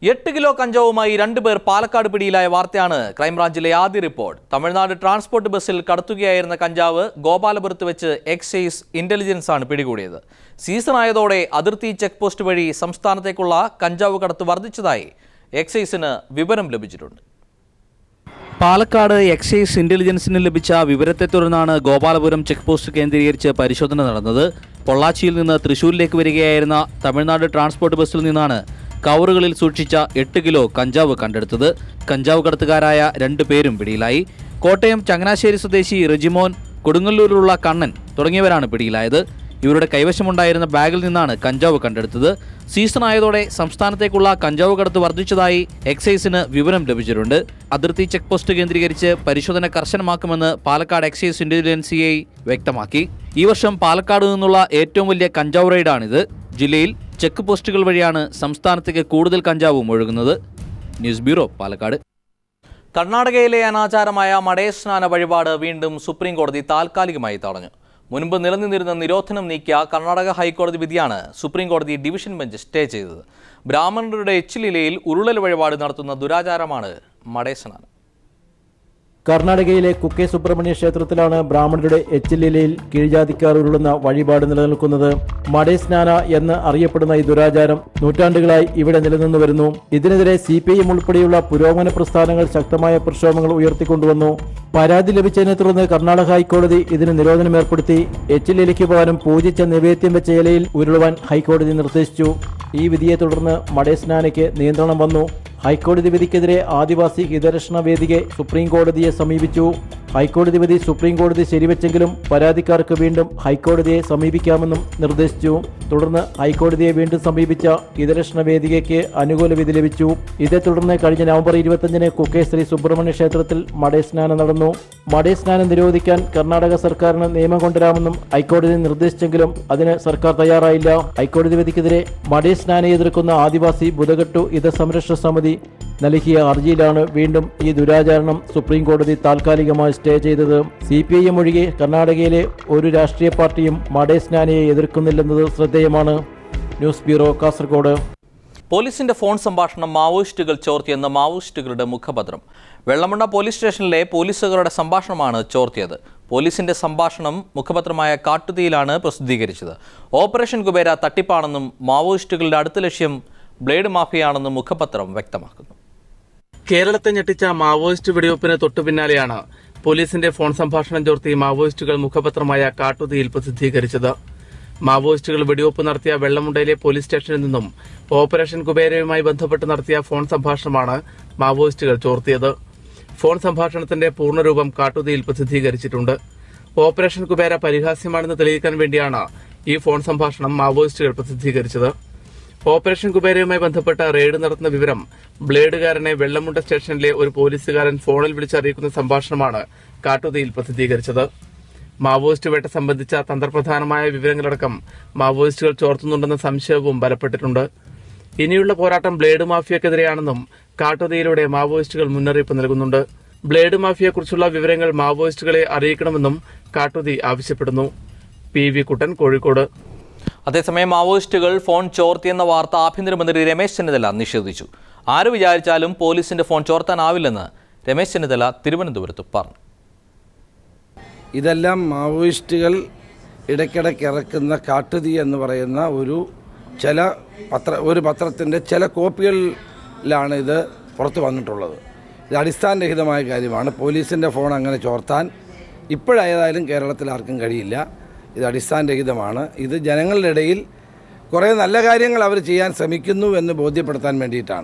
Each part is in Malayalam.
എട്ട് കിലോ കഞ്ചാവുമായി രണ്ടുപേർ പാലക്കാട് പിടിയിലായ വാർത്തയാണ് ക്രൈംബ്രാഞ്ചിലെ ആദ്യ റിപ്പോർട്ട് തമിഴ്നാട് ട്രാൻസ്പോർട്ട് ബസ്സിൽ കടത്തുകയായിരുന്ന കഞ്ചാവ് ഗോപാലപുരത്ത് വെച്ച് എക്സൈസ് ഇന്റലിജൻസ് ആണ് പിടികൂടിയത് സീസൺ ആയതോടെ അതിർത്തി ചെക്ക് പോസ്റ്റ് വഴി സംസ്ഥാനത്തേക്കുള്ള കഞ്ചാവ് കടത്ത് വർദ്ധിച്ചതായി എക്സൈസിന് വിവരം ലഭിച്ചിട്ടുണ്ട് പാലക്കാട് എക്സൈസ് ഇന്റലിജൻസിന് ലഭിച്ച വിവരത്തെ തുടർന്നാണ് ഗോപാലപുരം ചെക്ക് പോസ്റ്റ് കേന്ദ്രീകരിച്ച് പരിശോധന നടന്നത് പൊള്ളാച്ചിയിൽ നിന്ന് തൃശൂരിലേക്ക് വരികയായിരുന്ന തമിഴ്നാട് ട്രാൻസ്പോർട്ട് ബസ്സിൽ നിന്നാണ് കവറുകളിൽ സൂക്ഷിച്ച എട്ട് കിലോ കഞ്ചാവ് കണ്ടെടുത്തത് കഞ്ചാവ് കടത്തുകാരായ രണ്ടു പേരും പിടിയിലായി കോട്ടയം ചങ്ങനാശ്ശേരി സ്വദേശി റെജിമോൻ കൊടുങ്ങല്ലൂരിലുള്ള കണ്ണൻ തുടങ്ങിയവരാണ് പിടിയിലായത് ഇവരുടെ കൈവശമുണ്ടായിരുന്ന ബാഗിൽ നിന്നാണ് കഞ്ചാവ് കണ്ടെടുത്തത് സീസൺ ആയതോടെ സംസ്ഥാനത്തേക്കുള്ള കഞ്ചാവ് കടത്ത് വർദ്ധിച്ചതായി എക്സൈസിന് വിവരം ലഭിച്ചിട്ടുണ്ട് അതിർത്തി ചെക്ക് പോസ്റ്റ് കേന്ദ്രീകരിച്ച് പരിശോധന കർശനമാക്കുമെന്ന് Palakkad excise intelligence C I വ്യക്തമാക്കി ഈ വർഷം പാലക്കാട് നിന്നുള്ള ഏറ്റവും വലിയ കഞ്ചാവ് റെയ്ഡാണിത് ജില്ലയിൽ ചെക്ക് പോസ്റ്റുകൾ വഴിയാണ് സംസ്ഥാനത്തേക്ക് കൂടുതൽ കഞ്ചാവും ഒഴുകുന്നത് ന്യൂസ് ബ്യൂറോ പാലക്കാട് കർണാടകയിലെ അനാചാരമായ മടയസ്നാന വഴിപാട് വീണ്ടും സുപ്രീം കോടതി താൽക്കാലികമായി തടഞ്ഞു മുൻപ് നിലനിന്നിരുന്ന നിരോധനം നീക്കിയ കർണാടക ഹൈക്കോടതി വിധിയാണ് സുപ്രീം കോടതി ഡിവിഷൻ ബെഞ്ച് സ്റ്റേ ചെയ്തത് ബ്രാഹ്മണരുടെ എച്ചിലിലയിൽ ഉരുളൽ വഴിപാട് നടത്തുന്ന ദുരാചാരമാണ് മടയസ്നാനം കർണാടകയിലെ കുക്കെ സുബ്രഹ്മണ്യ ക്ഷേത്രത്തിലാണ് ബ്രാഹ്മണരുടെ എച്ചിലിലയിൽ കീഴ്ജാതിക്കാർ ഉരുളുന്ന വഴിപാട് നിലനിൽക്കുന്നത് മടേസ്നാന എന്ന് അറിയപ്പെടുന്ന ഈ ദുരാചാരം നൂറ്റാണ്ടുകളായി ഇവിടെ നിലനിന്നു വരുന്നു ഇതിനെതിരെ സി പി ഐ ഉൾപ്പെടെയുള്ള പുരോഗമന പ്രസ്ഥാനങ്ങൾ ശക്തമായ പ്രക്ഷോഭങ്ങൾ ഉയർത്തിക്കൊണ്ടുവന്നു പരാതി ലഭിച്ചതിനെ തുടർന്ന് കർണാടക ഹൈക്കോടതി ഇതിന് നിരോധനം ഏർപ്പെടുത്തി എച്ചിലിലയ്ക്ക് പകരം പൂജിച്ച നിവേദ്യം വെച്ച ഇലയിൽ ഉരുളുവാൻ ഹൈക്കോടതി നിർദ്ദേശിച്ചു ഈ വിധിയെ തുടർന്ന് മടേസ്നാനയ്ക്ക് നിയന്ത്രണം വന്നു ഹൈക്കോടതി വിധിക്കെതിരെ ആദിവാസി ഹിതരക്ഷണ വേദികെ സുപ്രീം കോടതിയെ സമീപിച്ചു ഹൈക്കോടതി വിധി സുപ്രീം കോടതി ശരിവെച്ചെങ്കിലും പരാതിക്കാർക്ക് വീണ്ടും ഹൈക്കോടതിയെ സമീപിക്കാമെന്നും നിർദ്ദേശിച്ചു തുടർന്ന് ഹൈക്കോടതിയെ വീണ്ടും സമീപിച്ച ഹിതരക്ഷണ വേദികയ്ക്ക് അനുകൂല വിധി ലഭിച്ചു ഇതേ തുടർന്ന് കഴിഞ്ഞ നവംബർ ഇരുപത്തഞ്ചിന് കുക്കെ ശ്രീ സുബ്രഹ്മണ്യ ക്ഷേത്രത്തിൽ മടയസ്നാനം നടന്നു മടയസ്നാനം നിരോധിക്കാൻ കർണാടക സർക്കാരിന് നിയമം കൊണ്ടുവരാമെന്നും ഹൈക്കോടതി നിർദ്ദേശിച്ചെങ്കിലും അതിന് സർക്കാർ തയ്യാറായില്ല ഹൈക്കോടതി വിധിക്കെതിരെ മടയസ്നാനെ എതിർക്കുന്ന ആദിവാസി ബുധകെട്ടു ഹിതസംരക്ഷണ സമിതി നൽകിയ ഹർജിയിലാണ് വീണ്ടും ഈ ദുരാചരണം സുപ്രീം കോടതി താൽക്കാലികമായി സ്റ്റേ ചെയ്തത് സി പി ഐ എം ഒഴികെ കർണാടകയിലെ ഒരു രാഷ്ട്രീയ പാർട്ടിയും മടേസ്നാനയെ എതിർക്കുന്നില്ലെന്നത് ശ്രദ്ധേയമാണ് ന്യൂസ് ബ്യൂറോ കാസർഗോഡ് പോലീസിന്റെ ഫോൺ സംഭാഷണം മാവോയിസ്റ്റുകൾ ചോർത്തിയെന്ന മാവോയിസ്റ്റുകളുടെ മുഖപത്രം വെള്ളമുണ്ട പോലീസ് സ്റ്റേഷനിലെ പോലീസുകാരുടെ സംഭാഷണമാണ് ചോർത്തിയത് പോലീസിന്റെ സംഭാഷണം മുഖപത്രമായ കാട്ടുതീയിലാണ് പ്രസിദ്ധീകരിച്ചത് ഓപ്പറേഷൻ കുബേര തട്ടിപ്പാണെന്നും മാവോയിസ്റ്റുകളുടെ അടുത്ത ലക്ഷ്യം ബ്ലേഡ് മാഫിയാണെന്നും മുഖപത്രം വ്യക്തമാക്കുന്നു കേരളത്തെ ഞെട്ടിച്ച മാവോയിസ്റ്റ് വെടിവെപ്പിന് തൊട്ടു പിന്നാലെയാണ് പോലീസിന്റെ ഫോൺ സംഭാഷണം ചോർത്തി മാവോയിസ്റ്റുകൾ മുഖപത്രമായ കാട്ടുതീയിൽ പ്രസിദ്ധീകരിച്ചത് മാവോയിസ്റ്റുകൾ വെടിവെപ്പ് നടത്തിയ വെള്ളമുണ്ടയിലെ പോലീസ് സ്റ്റേഷനിൽ നിന്നും ഓപ്പറേഷൻ കുബേരയുമായി ബന്ധപ്പെട്ട് നടത്തിയ ഫോൺ സംഭാഷണമാണ് മാവോയിസ്റ്റുകൾ ചോർത്തിയത് ഫോൺ സംഭാഷണത്തിന്റെ പൂർണ്ണരൂപം കാട്ടുതീയിൽ പ്രസിദ്ധീകരിച്ചിട്ടുണ്ട് ഓപ്പറേഷൻ കുബേര പരിഹാസ്യമാണെന്ന് തെളിയിക്കാൻ വേണ്ടിയാണ് ഈ ഫോൺ സംഭാഷണം മാവോയിസ്റ്റുകൾ പ്രസിദ്ധീകരിച്ചത് ഓപ്പറേഷൻ കുബേരയുമായി ബന്ധപ്പെട്ട റെയ്ഡ് നടത്തുന്ന വിവരം ബ്ലേഡുകാരനെ വെള്ളമുണ്ട സ്റ്റേഷനിലെ ഒരു പോലീസുകാരൻ ഫോണിൽ വിളിച്ചറിയിക്കുന്ന സംഭാഷണമാണ് കാട്ടുതീയിൽ പ്രസിദ്ധീകരിച്ചത് മാവോയിസ്റ്റ് വേട്ട സംബന്ധിച്ച തന്ത്രപ്രധാനമായ വിവരങ്ങളടക്കം മാവോയിസ്റ്റുകൾ ചോർത്തുന്നുണ്ടെന്ന സംശയവും ബലപ്പെട്ടിട്ടുണ്ട് ഇനിയുള്ള പോരാട്ടം ബ്ലേഡ് മാഫിയക്കെതിരെയാണെന്നും കാട്ടുതീയിലൂടെ മാവോയിസ്റ്റുകൾ മുന്നറിയിപ്പ് നൽകുന്നുണ്ട് ബ്ലേഡ് മാഫിയെക്കുറിച്ചുള്ള വിവരങ്ങൾ മാവോയിസ്റ്റുകളെ അറിയിക്കണമെന്നും കാട്ടുതീ ആവശ്യപ്പെടുന്നു പി വി കുട്ടൻ കോഴിക്കോട് അതേസമയം മാവോയിസ്റ്റുകൾ ഫോൺ ചോർത്തിയെന്ന വാർത്ത ആഭ്യന്തരമന്ത്രി രമേശ് ചെന്നിത്തല നിഷേധിച്ചു ആര് വിചാരിച്ചാലും പോലീസിന്റെ ഫോൺ ചോർത്താനാവില്ലെന്ന് രമേശ് ചെന്നിത്തല തിരുവനന്തപുരത്ത് പറഞ്ഞു ഇതെല്ലാം മാവോയിസ്റ്റുകൾ ഇടയ്ക്കിടയ്ക്ക് ഇറക്കുന്ന കാട്ടുതീ എന്ന് പറയുന്ന ഒരു ചില പത്ര ഒരു പത്രത്തിൻ്റെ ചില കോപ്പികളിലാണ് ഇത് പുറത്ത് വന്നിട്ടുള്ളത് ഇത് അടിസ്ഥാനരഹിതമായ കാര്യമാണ് പോലീസിൻ്റെ ഫോൺ അങ്ങനെ ചോർത്താൻ ഇപ്പോഴായതായാലും കേരളത്തിൽ ആർക്കും കഴിയില്ല ഇത് അടിസ്ഥാനരഹിതമാണ് ഇത് ജനങ്ങളുടെ ഇടയിൽ കുറേ നല്ല കാര്യങ്ങൾ അവർ ചെയ്യാൻ ശ്രമിക്കുന്നു എന്ന് ബോധ്യപ്പെടുത്താൻ വേണ്ടിയിട്ടാണ്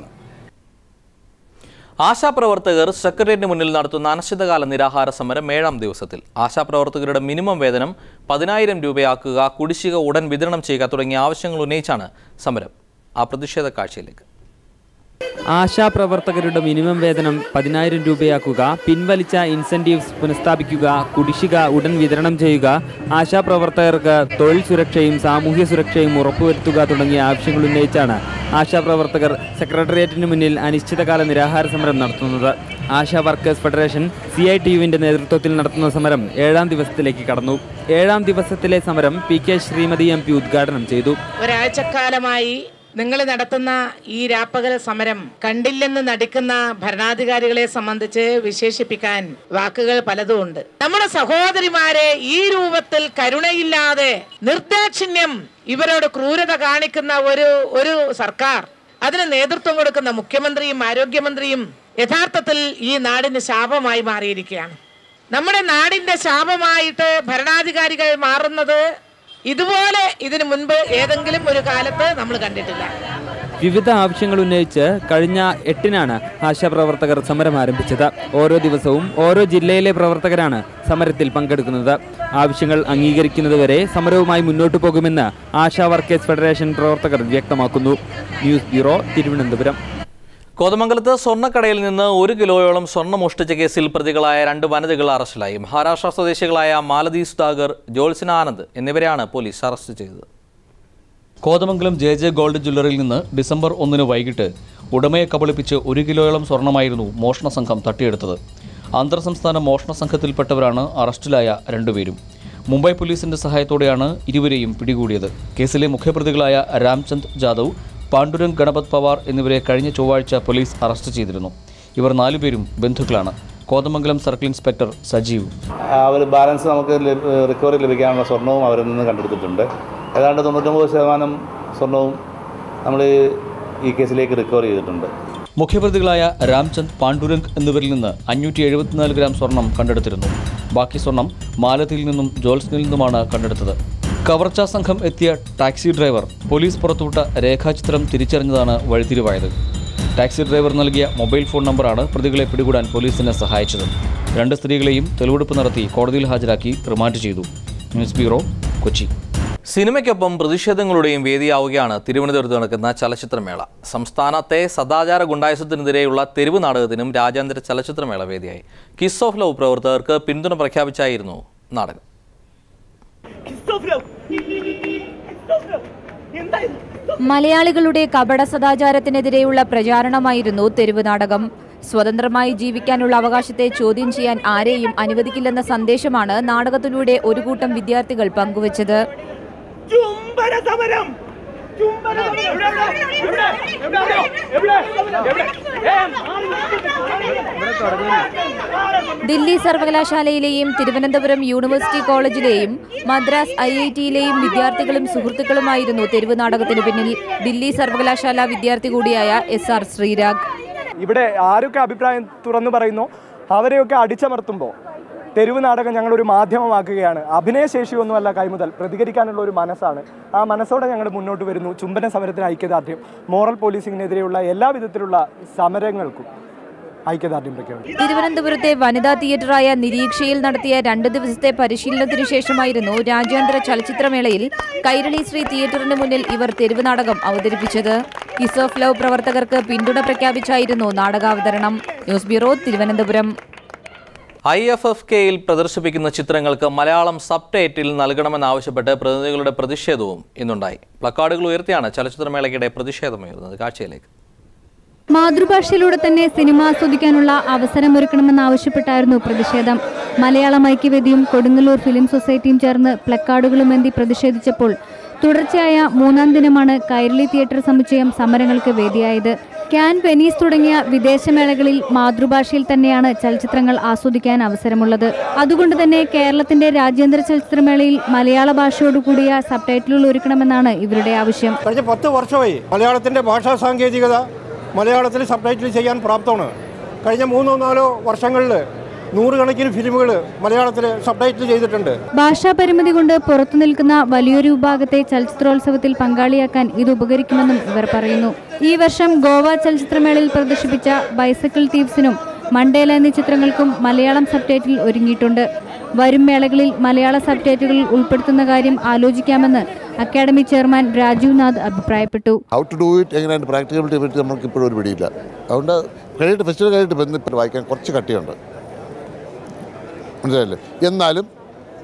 ആശാപ്രവർത്തകർ സെക്രട്ടേറിയറ്റിന് മുന്നിൽ നടത്തുന്ന അനിശ്ചിതകാല നിരാഹാര സമരം ഏഴാം ദിവസത്തിൽ ആശാപ്രവർത്തകരുടെ മിനിമം വേതനം പതിനായിരം രൂപയാക്കുക കുടിശ്ശിക ഉടൻ വിതരണം ചെയ്യുക തുടങ്ങിയ ആവശ്യങ്ങൾ ഉന്നയിച്ചാണ് സമരം ആ പ്രതിഷേധ കാഴ്ചയിലേക്ക് ആശാപ്രവർത്തകരുടെ മിനിമം വേതനം പതിനായിരം രൂപയാക്കുക പിൻവലിച്ച ഇൻസെന്റീവ്സ് പുനഃസ്ഥാപിക്കുക കുടിശ്ശിക ഉടൻ വിതരണം ചെയ്യുക ആശാപ്രവർത്തകർക്ക് തൊഴിൽ സുരക്ഷയും സാമൂഹ്യ സുരക്ഷയും ഉറപ്പുവരുത്തുക തുടങ്ങിയ ആവശ്യങ്ങൾ ഉന്നയിച്ചാണ് ആശാപ്രവർത്തകർ സെക്രട്ടേറിയറ്റിന് മുന്നിൽ അനിശ്ചിതകാല നിരാഹാര സമരം നടത്തുന്നത് ASHA workers federation C I T യുവിന്റെ നേതൃത്വത്തിൽ നടത്തുന്ന സമരം ഏഴാം ദിവസത്തിലേക്ക് കടന്നു ഏഴാം ദിവസത്തിലെ സമരം P K Sreemathi M P ഉദ്ഘാടനം ചെയ്തു ഒരാഴ്ചക്കാലമായി നിങ്ങൾ നടത്തുന്ന ഈ രാപ്പകൽ സമരം കണ്ടില്ലെന്ന് നടിക്കുന്ന ഭരണാധികാരികളെ സംബന്ധിച്ച് വിശേഷിപ്പിക്കാൻ വാക്കുകൾ പലതും ഉണ്ട് നമ്മുടെ സഹോദരിമാരെ ഈ രൂപത്തിൽ കരുണയില്ലാതെ നിർദാക്ഷിണ്യം ഇവരോട് ക്രൂരത കാണിക്കുന്ന ഒരു ഒരു സർക്കാർ അതിന് നേതൃത്വം കൊടുക്കുന്ന മുഖ്യമന്ത്രിയും ആരോഗ്യമന്ത്രിയും യഥാർത്ഥത്തിൽ ഈ നാടിന് ശാപമായി മാറിയിരിക്കുകയാണ് നമ്മുടെ നാടിന്റെ ശാപമായിട്ട് ഭരണാധികാരികൾ മാറുന്നത് ഇതുപോലെ ഇതിനു മുൻപ് ഏതെങ്കിലും ഒരു കാലത്ത് നമ്മൾ കണ്ടിട്ടില്ല വിവിധ ആവശ്യങ്ങൾ ഉന്നയിച്ച് കഴിഞ്ഞ എട്ടിനാണ് ആശാപ്രവർത്തകർ സമരം ആരംഭിച്ചത് ഓരോ ദിവസവും ഓരോ ജില്ലയിലെ പ്രവർത്തകരാണ് സമരത്തിൽ പങ്കെടുക്കുന്നത് ആവശ്യങ്ങൾ അംഗീകരിക്കുന്നതുവരെ സമരവുമായി മുന്നോട്ടു പോകുമെന്ന് ആശാ വർക്കേഴ്സ് ഫെഡറേഷൻ പ്രവർത്തകർ വ്യക്തമാക്കുന്നു ന്യൂസ് ബ്യൂറോ തിരുവനന്തപുരം കോതമംഗലത്ത് സ്വർണ്ണക്കടയിൽ നിന്ന് ഒരു കിലോയോളം സ്വർണ്ണം മോഷ്ടിച്ച കേസിൽ പ്രതികളായ രണ്ട് വനിതകൾ അറസ്റ്റിലായി മഹാരാഷ്ട്ര സ്വദേശികളായ മാലതി സുധാകർ ജോത്സന ആനന്ദ് എന്നിവരെയാണ് പോലീസ് അറസ്റ്റ് ചെയ്തത് കോതമംഗലം ജെ ജെ ഗോൾഡ് ജ്വല്ലറിയിൽ നിന്ന് ഡിസംബർ ഒന്നിന് വൈകിട്ട് ഉടമയെ കബളിപ്പിച്ച് ഒരു കിലോയോളം സ്വർണമായിരുന്നു മോഷണ സംഘം തട്ടിയെടുത്തത് അന്തർ സംസ്ഥാന മോഷണ സംഘത്തിൽപ്പെട്ടവരാണ് അറസ്റ്റിലായ രണ്ടുപേരും മുംബൈ പോലീസിന്റെ സഹായത്തോടെയാണ് ഇരുവരെയും പിടികൂടിയത് കേസിലെ മുഖ്യപ്രതികളായ രാംചന്ദ് ജാദവ് പാണ്ഡുരംഗ് ഗണപത് പവാർ എന്നിവരെ കഴിഞ്ഞ ചൊവ്വാഴ്ച പോലീസ് അറസ്റ്റ് ചെയ്തിരുന്നു ഇവർ നാലുപേരും ബന്ധുക്കളാണ് കോതമംഗലം സർക്കിൾ ഇൻസ്പെക്ടർ സജീവ് അവർ ബാലൻസ് നമുക്ക് റിക്കവറി ലഭിക്കാനുള്ള സ്വർണവും അവരിൽ നിന്ന് കണ്ടെടുത്തിട്ടുണ്ട് ഏതാണ്ട് തൊണ്ണൂറ്റൊമ്പത് ശതമാനം സ്വർണവും നമ്മൾ ഈ കേസിലേക്ക് റിക്കവർ ചെയ്തിട്ടുണ്ട് മുഖ്യപ്രതികളായ രാംചന്ദ് പാണ്ഡുരംഗ് എന്നിവരിൽ നിന്ന് അഞ്ഞൂറ്റി എഴുപത്തിനാല് ഗ്രാം സ്വർണം കണ്ടെടുത്തിരുന്നു ബാക്കി സ്വർണം മാലതിയിൽ നിന്നും ജോൽസണിൽ നിന്നുമാണ് കണ്ടെടുത്തത് കവർച്ചാ സംഘം എത്തിയ ടാക്സി ഡ്രൈവർ പോലീസ് പുറത്തുവിട്ട രേഖാചിത്രം തിരിച്ചറിഞ്ഞതാണ് വഴിത്തിരിവായത് ടാക്സി ഡ്രൈവർ നൽകിയ മൊബൈൽ ഫോൺ നമ്പറാണ് പ്രതികളെ പിടികൂടാൻ പോലീസിനെ സഹായിച്ചത് രണ്ട് സ്ത്രീകളെയും തെളിവെടുപ്പ് നടത്തി കോടതിയിൽ ഹാജരാക്കി റിമാൻഡ് ചെയ്തു ന്യൂസ് ബ്യൂറോ കൊച്ചി സിനിമയ്ക്കൊപ്പം പ്രതിഷേധങ്ങളുടെയും വേദിയാവുകയാണ് തിരുവനന്തപുരത്ത് നടക്കുന്ന ചലച്ചിത്രമേള സംസ്ഥാനത്തെ സദാചാര ഗുണ്ടായുസത്തിനെതിരെയുള്ള തെരുവ് നാടകത്തിനും രാജ്യാന്തര ചലച്ചിത്രമേള വേദിയായി കിസ് ഓഫ് ലവ് പ്രവർത്തകർക്ക് പിന്തുണ പ്രഖ്യാപിച്ചായിരുന്നു നാടകം മലയാളികളുടെ കപട സദാചാരത്തിനെതിരെയുള്ള പ്രചാരണമായിരുന്നു തെരുവ് നാടകം സ്വതന്ത്രമായി ജീവിക്കാനുള്ള അവകാശത്തെ ചോദ്യം ചെയ്യാൻ ആരെയും അനുവദിക്കില്ലെന്ന സന്ദേശമാണ് നാടകത്തിലൂടെ ഒരു കൂട്ടം വിദ്യാർത്ഥികൾ പങ്കുവച്ചത് ദില്ലി സർവകലാശാലയിലെയും തിരുവനന്തപുരം യൂണിവേഴ്സിറ്റി കോളേജിലെയും മദ്രാസ് ഐ ഐ ടിയിലെയും വിദ്യാർത്ഥികളും സുഹൃത്തുക്കളുമായിരുന്നു തെരുവ് നാടകത്തിന് പിന്നിൽ ദില്ലി സർവകലാശാല വിദ്യാർത്ഥി കൂടിയായ എസ് ആർ ശ്രീരാഗ് ഇവിടെ ആരൊക്കെ അഭിപ്രായം തുറന്നു പറയുന്നു അവരെയൊക്കെ അടിച്ചമർത്തുമ്പോൾ തെരുവ് നാടകം ഞങ്ങളൊരു മാധ്യമമാക്കുകയാണ് അഭിനയശേഷിയൊന്നുമല്ല കൈമുതൽ പ്രതികരിക്കാനുള്ള ഒരു മനസ്സാണ് ആ മനസ്സോടെ ഞങ്ങൾ മുന്നോട്ട് വരുന്നു ചുംബന സമരത്തിന് ഐക്യദാർഢ്യം മോറൽ പോലീസിങ്ങിനെതിരെയുള്ള എല്ലാ വിധത്തിലുള്ള സമരങ്ങൾക്കും ഐക്യദാർഢ്യം പ്രഖ്യാപിക്കും തിരുവനന്തപുരത്തെ വനിതാ തിയേറ്ററായ നിരീക്ഷയിൽ നടത്തിയ രണ്ട് ദിവസത്തെ പരിശീലനത്തിനു ശേഷമായിരുന്നു രാജ്യാന്തര ചലച്ചിത്രമേളയിൽ കൈരളി ശ്രീ തിയേറ്ററിന് മുന്നിൽ ഇവർ തെരുവ് നാടകം അവതരിപ്പിച്ചത് കിസ് ഓഫ് ലവ് പ്രവർത്തകർക്ക് പിന്തുണ പ്രഖ്യാപിച്ചായിരുന്നു നാടകാവതരണം news bureau Thiruvananthapuram I F F കെയിൽ പ്രദർശിപ്പിക്കുന്ന ചിത്രങ്ങൾക്ക് മലയാളം സബ് ടൈറ്റിൽ നൽകണമെന്നാവശ്യപ്പെട്ട് പ്രതിനിധികളുടെ പ്രതിഷേധവും ഇന്നുണ്ടായി പ്ലക്കാർഡുകൾ ഉയർത്തിയാണ് ചലച്ചിത്രമേളയ്ക്കിടെ പ്രതിഷേധമുയർന്നത് കാഴ്ചയിലേക്ക് മാതൃഭാഷയിലൂടെ തന്നെ സിനിമ ആസ്വദിക്കാനുള്ള അവസരമൊരുക്കണമെന്നാവശ്യപ്പെട്ടായിരുന്നു പ്രതിഷേധം മലയാളം ഐക്യവേദിയും കൊടുങ്ങല്ലൂർ ഫിലിം സൊസൈറ്റിയും ചേർന്ന് പ്ലക്കാർഡുകളുമേന്തി പ്രതിഷേധിച്ചപ്പോൾ തുടർച്ചയായ മൂന്നാം ദിനമാണ് കൈരളി തിയേറ്റർ സമുച്ചയം സമരങ്ങൾക്ക് വേദിയായത് ക്യാൻ വെനീസ് തുടങ്ങിയ വിദേശമേളകളിൽ മാതൃഭാഷയിൽ തന്നെയാണ് ചലച്ചിത്രങ്ങൾ ആസ്വദിക്കാൻ അവസരമുള്ളത് അതുകൊണ്ട് തന്നെ കേരളത്തിന്റെ രാജ്യാന്തര ചലച്ചിത്രമേളയിൽ മലയാള ഭാഷയോടുകൂടിയ സബ് ടൈറ്റിലുകൾ ഒരുക്കണമെന്നാണ് ഇവരുടെ ആവശ്യം കഴിഞ്ഞ പത്ത് വർഷമായി മലയാളത്തിൻ്റെ ഭാഷാ സാങ്കേതികത മലയാളത്തിൽ സബ് ടൈറ്റിൽ ചെയ്യാൻ പ്രാപ്തമാണ് കഴിഞ്ഞ മൂന്നോ നാലോ വർഷങ്ങളിൽ നൂറുകണക്കിന് ഫിലിമുകൾ മലയാളത്തിൽ സബ് ടൈറ്റിൽ ചെയ്തിട്ടുണ്ട് ഭാഷാ പരിമിതി കൊണ്ട് പുറത്തു നിൽക്കുന്ന വലിയൊരു വിഭാഗത്തെ ചലച്ചിത്രോത്സവത്തിൽ പങ്കാളിയാക്കാൻ ഇത് ഉപകരിക്കുമെന്നും ഇവർ പറയുന്നു ഈ വർഷം ഗോവ ചലച്ചിത്രമേളയിൽ പ്രദർശിപ്പിച്ച ബൈസക്കിൾ തീവ്സിനും മണ്ടേല എന്നീ ചിത്രങ്ങൾക്കും മലയാളം സബ് ടൈറ്റിൽ ഒരുങ്ങിയിട്ടുണ്ട് വരും മേളകളിൽ മലയാള സബ് ടൈറ്റിലുകൾ ഉൾപ്പെടുത്തുന്ന കാര്യം ആലോചിക്കാമെന്ന് അക്കാദമി ചെയർമാൻ രാജീവ് നാഥ് അഭിപ്രായപ്പെട്ടു ഹൗ ടു ഡു ഇറ്റ് എങ്ങനെയാണ് പ്രാക്ടിക്കബിലിറ്റി പറ്റി നമുക്ക് ഇപ്പോഴും ഒരു പിടിയില്ല അതുകൊണ്ട് കഴിഞ്ഞിട്ട് ഫെസ്റ്റിവൽ കഴിഞ്ഞിട്ട് ബന്ധപ്പെട്ട് വായിക്കാൻ കുറച്ച് കട്ടിയുണ്ട് മനസ്സിലായില്ലേ എന്നാലും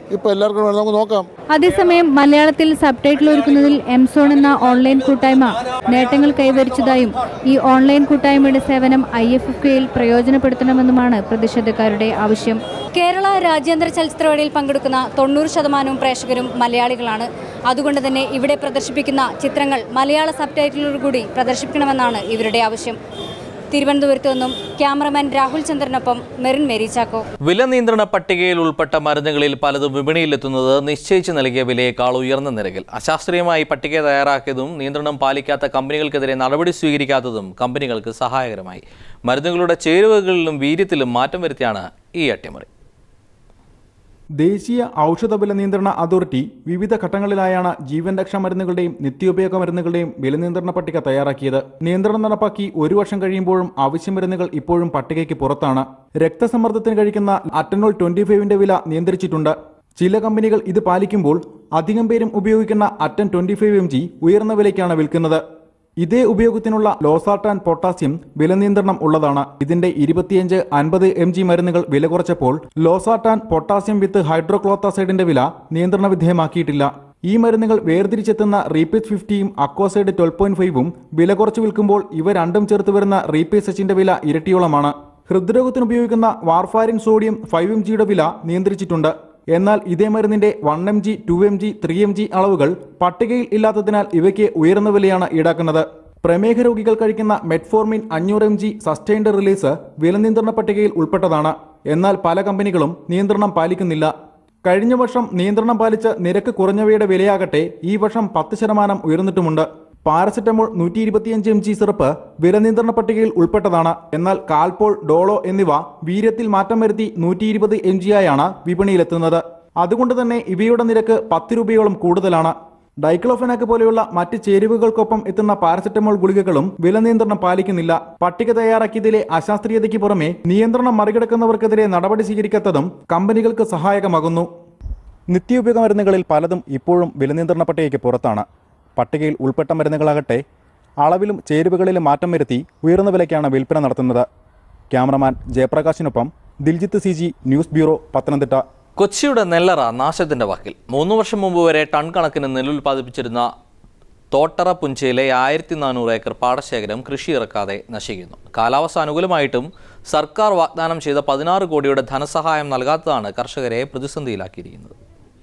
ഇപ്പോൾ എല്ലാവർക്കും വേണം നമുക്ക് നോക്കാം അതേസമയം മലയാളത്തിൽ സബ് ടൈറ്റിൽ ഒരുക്കുന്നതിൽ എംസോൺ എന്ന ഓൺലൈൻ കൂട്ടായ്മ നേട്ടങ്ങൾ കൈവരിച്ചതായും ഈ ഓൺലൈൻ കൂട്ടായ്മയുടെ സേവനം ഐ എഫ് എഫ് കെയിൽ പ്രയോജനപ്പെടുത്തണമെന്നുമാണ് പ്രതിഷേധക്കാരുടെ ആവശ്യം കേരള രാജ്യാന്തര ചലച്ചിത്രവേളയിൽ പങ്കെടുക്കുന്ന തൊണ്ണൂറ് ശതമാനവും പ്രേക്ഷകരും മലയാളികളാണ് അതുകൊണ്ട് തന്നെ ഇവിടെ പ്രദർശിപ്പിക്കുന്ന ചിത്രങ്ങൾ മലയാള സബ് ടൈറ്റിലോടുകൂടി പ്രദർശിപ്പിക്കണമെന്നാണ് ഇവരുടെ ആവശ്യം തിരുവനന്തപുരത്തു നിന്നും ക്യാമറമാൻ രാഹുൽ ചന്ദ്രനൊപ്പം മെറിൻ മേരി ചാക്കോ വില നിയന്ത്രണ പട്ടികയിൽ ഉൾപ്പെട്ട മരുന്നുകളിൽ പലതും വിപണിയിലെത്തുന്നത് നിശ്ചയിച്ച് നൽകിയ വിലയേക്കാൾ ഉയർന്ന നിരക്കിൽ അശാസ്ത്രീയമായി പട്ടിക തയ്യാറാക്കിയതും നിയന്ത്രണം പാലിക്കാത്ത കമ്പനികൾക്കെതിരെ നടപടി സ്വീകരിക്കാത്തതും കമ്പനികൾക്ക് സഹായകരമായി മരുന്നുകളുടെ ചേരുവകളിലും വീര്യത്തിലും മാറ്റം വരുത്തിയാണ് ഈ അട്ടിമറി ദേശീയ ഔഷധ വില നിയന്ത്രണ അതോറിറ്റി വിവിധ ഘട്ടങ്ങളിലായാണ് ജീവൻ രക്ഷാ മരുന്നുകളുടെയും നിത്യോപയോഗ മരുന്നുകളുടെയും വില നിയന്ത്രണ പട്ടിക തയ്യാറാക്കിയത് നിയന്ത്രണം നടപ്പാക്കി ഒരു വർഷം കഴിയുമ്പോഴും ആവശ്യ മരുന്നുകൾ ഇപ്പോഴും പട്ടികയ്ക്ക് പുറത്താണ് രക്തസമ്മർദ്ദത്തിന് കഴിക്കുന്ന അറ്റനോൾ ട്വന്റി ഫൈവിന്റെ വില നിയന്ത്രിച്ചിട്ടുണ്ട് ചില കമ്പനികൾ ഇത് പാലിക്കുമ്പോൾ അധികം പേരും ഉപയോഗിക്കുന്ന Aten twenty five M G ഉയർന്ന വിലയ്ക്കാണ് വിൽക്കുന്നത് ഇതേ ഉപയോഗത്തിനുള്ള ലോസാർട്ടാൻ പൊട്ടാസ്യം വില നിയന്ത്രണം ഉള്ളതാണ് ഇതിന്റെ ഇരുപത്തിയഞ്ച് അൻപത് എം ജി മരുന്നുകൾ വില കുറച്ചപ്പോൾ ലോസാർട്ടാൻ പൊട്ടാസ്യം വിത്ത് ഹൈഡ്രോക്ലോത്താസൈഡിന്റെ വില നിയന്ത്രണ വിധേയമാക്കിയിട്ടില്ല ഈ മരുന്നുകൾ വേർതിരിച്ചെത്തുന്ന റീപേസ് ഫിഫ്റ്റിയും അക്വാസൈഡ് ട്വൽവ് പോയിന്റ് ഫൈവും വില കുറച്ച് വിൽക്കുമ്പോൾ ഇവ രണ്ടും ചേർത്ത് വരുന്ന റീപേസ് എച്ചിന്റെ വില ഇരട്ടിയോളമാണ് ഹൃദ്രോഗത്തിന് ഉപയോഗിക്കുന്ന വാർഫാരിൻ സോഡിയം ഫൈവ് എം ജിയുടെ വില നിയന്ത്രിച്ചിട്ടുണ്ട് എന്നാൽ ഇതേ മരുന്നിന്റെ one M G two M G three M G അളവുകൾ പട്ടികയിൽ ഇല്ലാത്തതിനാൽ ഇവയ്ക്ക് ഉയർന്ന വിലയാണ് ഈടാക്കുന്നത് പ്രമേഹ രോഗികൾ കഴിക്കുന്ന മെറ്റ്ഫോർമിൻ അഞ്ഞൂറ് എം ജി സസ്റ്റൈൻഡ് റിലീസ് വില നിയന്ത്രണ പട്ടികയിൽ ഉൾപ്പെട്ടതാണ് എന്നാൽ പല കമ്പനികളും നിയന്ത്രണം പാലിക്കുന്നില്ല കഴിഞ്ഞ വർഷം നിയന്ത്രണം പാലിച്ച് നിരക്ക് കുറഞ്ഞവയുടെ വിലയാകട്ടെ ഈ വർഷം പത്ത് ശതമാനം ഉയർന്നിട്ടുമുണ്ട് പാരസെറ്റമോൾ നൂറ്റി ഇരുപത്തിയഞ്ച് എം ജി സിറപ്പ് വില നിയന്ത്രണ പട്ടികയിൽ ഉൾപ്പെട്ടതാണ് എന്നാൽ കാൽപോൾ ഡോളോ എന്നിവ വീര്യത്തിൽ മാറ്റം വരുത്തി നൂറ്റി ഇരുപത് എം ജി ആയാണ് വിപണിയിലെത്തുന്നത് അതുകൊണ്ട് തന്നെ ഇവയുടെ നിരക്ക് പത്ത് രൂപയോളം കൂടുതലാണ് ഡൈക്ലോഫെനാക്ക് പോലെയുള്ള മറ്റ് ചേരുവകൾക്കൊപ്പം എത്തുന്ന പാരസെറ്റമോൾ ഗുളികകളും വില നിയന്ത്രണം പാലിക്കുന്നില്ല പട്ടിക തയ്യാറാക്കിയതിലെ അശാസ്ത്രീയതയ്ക്ക് പുറമെ നിയന്ത്രണം മറികടക്കുന്നവർക്കെതിരെ നടപടി സ്വീകരിക്കാത്തതും കമ്പനികൾക്ക് സഹായകമാകുന്നു നിത്യോപയോഗ മരുന്നുകളിൽ പലതും ഇപ്പോഴും വില നിയന്ത്രണ പട്ടികയ്ക്ക് പുറത്താണ് പട്ടികയിൽ ഉൾപ്പെട്ട മരുന്നുകളാകട്ടെ അളവിലും ചേരുവകളിലും മാറ്റം വരുത്തി ഉയർന്ന വിലയ്ക്കാണ് വിൽപ്പന നടത്തുന്നത് ക്യാമറമാൻ ജയപ്രകാശിനൊപ്പം Diljith C G news bureau Pathanamthitta കൊച്ചിയുടെ നെല്ലറ നാശത്തിന്റെ വാക്കിൽ മൂന്ന് വർഷം മുമ്പ് വരെ ടൺ കണക്കിന് നെല്ല് ഉൽപ്പാദിപ്പിച്ചിരുന്ന തോട്ടറ പുഞ്ചയിലെ ആയിരത്തി നാനൂറ് ഏക്കർ പാടശേഖരം കൃഷി ഇറക്കാതെ നശിക്കുന്നു കാലാവസ്ഥ അനുകൂലമായിട്ടും സർക്കാർ വാഗ്ദാനം ചെയ്ത പതിനാറ് കോടിയുടെ ധനസഹായം നൽകാത്തതാണ് കർഷകരെ പ്രതിസന്ധിയിലാക്കിയിരിക്കുന്നത്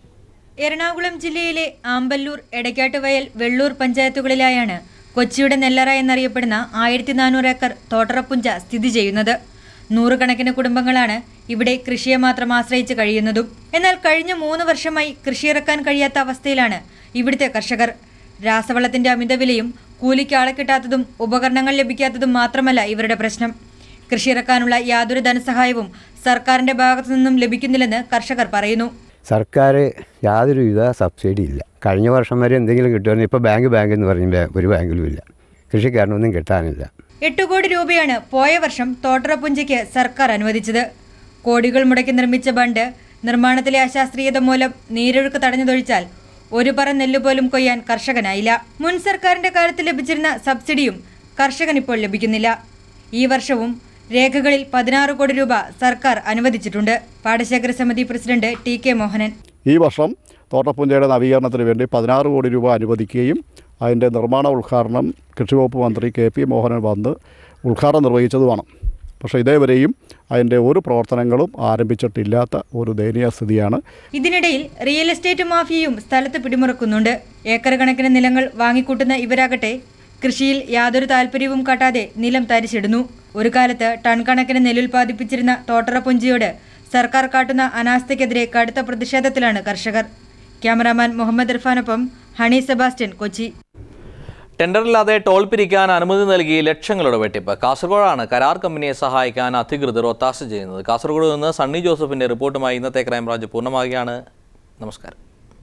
എറണാകുളം ജില്ലയിലെ ആമ്പല്ലൂർ എടക്കാട്ടുവയൽ വെള്ളൂർ പഞ്ചായത്തുകളിലായാണ് കൊച്ചിയുടെ നെല്ലറ എന്നറിയപ്പെടുന്ന ആയിരത്തി നാനൂറ് ഏക്കർ തോട്ടറപ്പുഞ്ച സ്ഥിതി ചെയ്യുന്നത് നൂറുകണക്കിന് കുടുംബങ്ങളാണ് ഇവിടെ കൃഷിയെ മാത്രം ആശ്രയിച്ച് കഴിയുന്നതും എന്നാൽ കഴിഞ്ഞ മൂന്ന് വർഷമായി കൃഷിയിറക്കാൻ കഴിയാത്ത അവസ്ഥയിലാണ് ഇവിടുത്തെ കർഷകർ രാസവളത്തിന്റെ അമിതവിലയും കൂലിക്ക് ആളെ കിട്ടാത്തതും ഉപകരണങ്ങൾ ലഭിക്കാത്തതും മാത്രമല്ല ഇവരുടെ പ്രശ്നം കൃഷിയിറക്കാനുള്ള യാതൊരു ധനസഹായവും സർക്കാരിന്റെ ഭാഗത്തു നിന്നും ലഭിക്കുന്നില്ലെന്ന് കർഷകർ പറയുന്നു സർക്കാർ യാതൊരുവിധ സബ്സിഡി ഇല്ല കഴിഞ്ഞ വർഷം വരെ എന്തെങ്കിലും കിട്ടുമായിരുന്നു ഇപ്പോൾ ബാങ്ക് ബാങ്ക് എന്ന് പറഞ്ഞ ഒരു ബാങ്കിലും ഇല്ല കൃഷിക്കാരനൊന്നും കിട്ടാനില്ല എട്ട് കോടി രൂപയാണ് പോയ വർഷം തോട്ടറപ്പുഞ്ചയ്ക്ക് സർക്കാർ അനുവദിച്ചത് കോടികൾ മുടക്കി നിർമ്മിച്ച ബണ്ട് നിർമ്മാണത്തിലെ അശാസ്ത്രീയത മൂലം നീരൊഴുക്ക് തടഞ്ഞതൊഴിച്ചാൽ ഒരു പറ നെല്ല് പോലും കൊയ്യാൻ കർഷകനായില്ല മുൻ സർക്കാരിന്റെ കാലത്ത് ലഭിച്ചിരുന്ന സബ്സിഡിയും കർഷകൻ ഇപ്പോൾ ലഭിക്കുന്നില്ല ഈ വർഷവും രേഖകളിൽ പതിനാറ് കോടി രൂപ സർക്കാർ അനുവദിച്ചിട്ടുണ്ട് പാടശേഖര സമിതി പ്രസിഡന്റ് ടി കെ മോഹനൻ ഈ വർഷം തോട്ടപ്പുഞ്ചയുടെ നവീകരണത്തിന് വേണ്ടി പതിനാറ് കോടി രൂപ അനുവദിക്കുകയും അതിൻ്റെ നിർമ്മാണ ഉദ്ഘാടനം കൃഷിവകുപ്പ് മന്ത്രി കെ പി മോഹനൻ വന്ന് ഉദ്ഘാടനം നിർവഹിച്ചതുമാണ് പക്ഷേ ഇതേവരെയും അതിൻ്റെ ഒരു പ്രവർത്തനങ്ങളും ആരംഭിച്ചിട്ടില്ലാത്ത ഒരു ദയനീയ സ്ഥിതിയാണ് ഇതിനിടയിൽ റിയൽ എസ്റ്റേറ്റ് മാഫിയയും സ്ഥലത്ത് പിടിമുറക്കുന്നുണ്ട് ഏക്കർ കണക്കിന് നിലങ്ങൾ വാങ്ങിക്കൂട്ടുന്ന ഇവരാകട്ടെ കൃഷിയിൽ യാതൊരു താല്പര്യവും കാട്ടാതെ നിലം തരിച്ചിടുന്നു ഒരു കാലത്ത് ടൺ കണക്കിന് നെല്ലുൽപാദിപ്പിച്ചിരുന്ന തോട്ടറപ്പുഞ്ചിയോട് സർക്കാർ കാട്ടുന്ന അനാസ്ഥയ്ക്കെതിരെ കടുത്ത പ്രതിഷേധത്തിലാണ് കർഷകർ ക്യാമറാമാൻ മുഹമ്മദ് ഇർഫാനൊപ്പം ഹണി സെബാസ്റ്റ്യൻ കൊച്ചി ടെൻഡറില്ലാതെ ടോൾ പിരിക്കാൻ അനുമതി നൽകി ലക്ഷങ്ങളുടെ വെട്ടിപ്പ് കാസർഗോഡാണ് കരാർ കമ്പനിയെ സഹായിക്കാൻ അധികൃതർ ഒത്താശ ചെയ്യുന്നത് കാസർഗോഡ് നിന്ന് സണ്ണി ജോസഫിന്റെ റിപ്പോർട്ടുമായി ഇന്നത്തെ ക്രൈംബ്രാഞ്ച് പൂർണ്ണമാകുകയാണ് നമസ്കാരം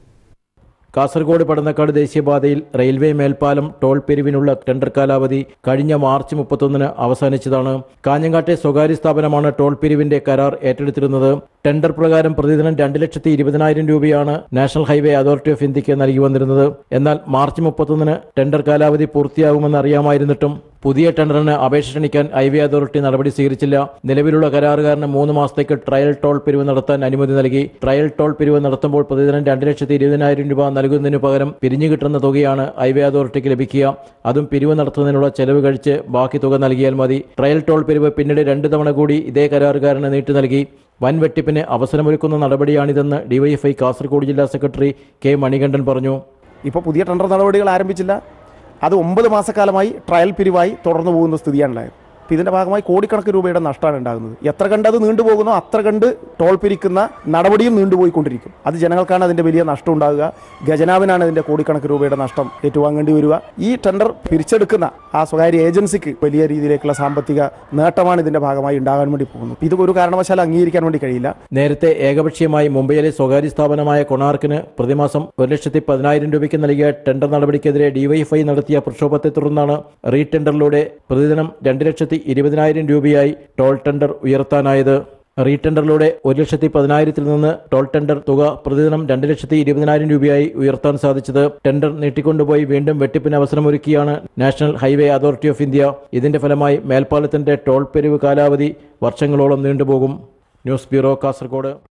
കാസർഗോഡ് പടന്നക്കാട് ദേശീയപാതയിൽ റെയിൽവേ മേൽപ്പാലം ടോൾ പിരിവിനുള്ള ടെൻഡർ കാലാവധി കഴിഞ്ഞ മാർച്ച് മുപ്പത്തൊന്നിന് അവസാനിച്ചതാണ് കാഞ്ഞങ്ങാട്ടെ സ്വകാര്യ സ്ഥാപനമാണ് ടോൾ പിരിവിന്റെ കരാർ ഏറ്റെടുത്തിരുന്നത് ടെൻഡർ പ്രകാരം പ്രതിദിനം രണ്ട് ലക്ഷത്തി ഇരുപതിനായിരം രൂപയാണ് നാഷണൽ ഹൈവേ അതോറിറ്റി ഓഫ് ഇന്ത്യക്ക് നൽകി വന്നിരുന്നത് എന്നാൽ മാർച്ച് മുപ്പത്തൊന്നിന് ടെൻഡർ കാലാവധി പൂർത്തിയാകുമെന്ന് അറിയാമായിരുന്നിട്ടും പുതിയ ടെൻഡറിന് അപേക്ഷ ക്ഷണിക്കാൻ ഹൈവേ അതോറിറ്റി നടപടി സ്വീകരിച്ചില്ല നിലവിലുള്ള കരാറുകാരന് മൂന്ന് മാസത്തേക്ക് ട്രയൽ ടോൾ പിരിവ് നടത്താൻ അനുമതി നൽകി ട്രയൽ ടോൾ പിരിവ് നടത്തുമ്പോൾ പ്രതിദിനം രണ്ട് ലക്ഷത്തി ഇരുപതിനായിരം രൂപ നൽകുന്നതിനു പകരം പിരിഞ്ഞു കിട്ടുന്ന തുകയാണ് ഹൈവേ അതോറിറ്റിക്ക് ലഭിക്കുക അതും പിരിവ് നടത്തുന്നതിനുള്ള ചെലവ് കഴിച്ച് ബാക്കി തുക നൽകിയാൽ മതി ട്രയൽ ടോൾ പിരിവ് പിന്നീട് രണ്ട് തവണ കൂടി ഇതേ കരാറുകാരന് നീട്ടി നൽകി വൻ വെട്ടിപ്പിന് അവസരമൊരുക്കുന്ന നടപടിയാണിതെന്ന് ഡിവൈഎഫ്ഐ കാസർഗോഡ് ജില്ലാ സെക്രട്ടറി കെ മണികണ്ഠൻ പറഞ്ഞു ഇപ്പോൾ പുതിയ ടെൻഡർ നടപടികൾ ആരംഭിച്ചില്ല അത് ഒമ്പത് മാസക്കാലമായി ട്രയൽ പിരിവായി തുടർന്നു പോകുന്ന സ്ഥിതിയാണുണ്ടായത് അപ്പോൾ ഇതിൻ്റെ ഭാഗമായി കോടിക്കണക്കിന് രൂപയുടെ നഷ്ടമാണ് ഉണ്ടാകുന്നത് എത്ര കണ്ട് അത് നീണ്ടുപോകുന്നോ അത്ര കണ്ട് ടോൾ പിരിക്കുന്ന നടപടിയും നീണ്ടുപോയിക്കൊണ്ടിരിക്കും അത് ജനങ്ങൾക്കാണ് അതിൻ്റെ വലിയ നഷ്ടം ഉണ്ടാകുക ഖജനാവിനാണ് ഇതിൻ്റെ കോടിക്കണക്കിന് രൂപയുടെ നഷ്ടം ഏറ്റുവാങ്ങേണ്ടി വരിക ഈ ടെൻഡർ പിരിച്ചെടുക്കുന്ന ആ സ്വകാര്യ ഏജൻസിക്ക് വലിയ രീതിയിലേക്കുള്ള സാമ്പത്തിക നേട്ടമാണ് ഇതിൻ്റെ ഭാഗമായി ഉണ്ടാകാൻ വേണ്ടി പോകുന്നത് ഇത് ഒരു കാരണവശാലും അംഗീകരിക്കാൻ വേണ്ടി കഴിയില്ല നേരത്തെ ഏകപക്ഷീയമായി മുംബൈയിലെ സ്വകാര്യ സ്ഥാപനമായ കൊണാർക്കിന് പ്രതിമാസം ഒരു ലക്ഷത്തി പതിനായിരം രൂപയ്ക്ക് നൽകിയ ടെൻഡർ നടപടിക്കെതിരെ ഡിവൈഎഫ്ഐ നടത്തിയ പ്രക്ഷോഭത്തെ തുടർന്നാണ് റീടെൻഡറിലൂടെ പ്രതിദിനം രണ്ട് ലക്ഷത്തി ഇരുപതിനായിരം രൂപയായി ടോൾ ടെൻഡർ ഉയർത്താനായത് റീടെൻഡറിലൂടെ ഒരു ലക്ഷത്തി പതിനായിരത്തിൽ നിന്ന് ടോൾ ടെൻഡർ തുക പ്രതിദിനം രണ്ട് ലക്ഷത്തി ഇരുപതിനായിരം രൂപയായി ഉയർത്താൻ സാധിച്ചത് ടെൻഡർ നീട്ടിക്കൊണ്ടുപോയി വീണ്ടും വെട്ടിപ്പിന് അവസരമൊരുക്കിയാണ് national highway authority of India ഇതിന്റെ ഫലമായി മേൽപ്പാലത്തിന്റെ ടോൾ പിരിവ് കാലാവധി വർഷങ്ങളോളം നീണ്ടുപോകും ന്യൂസ് ബ്യൂറോ കാസർഗോഡ്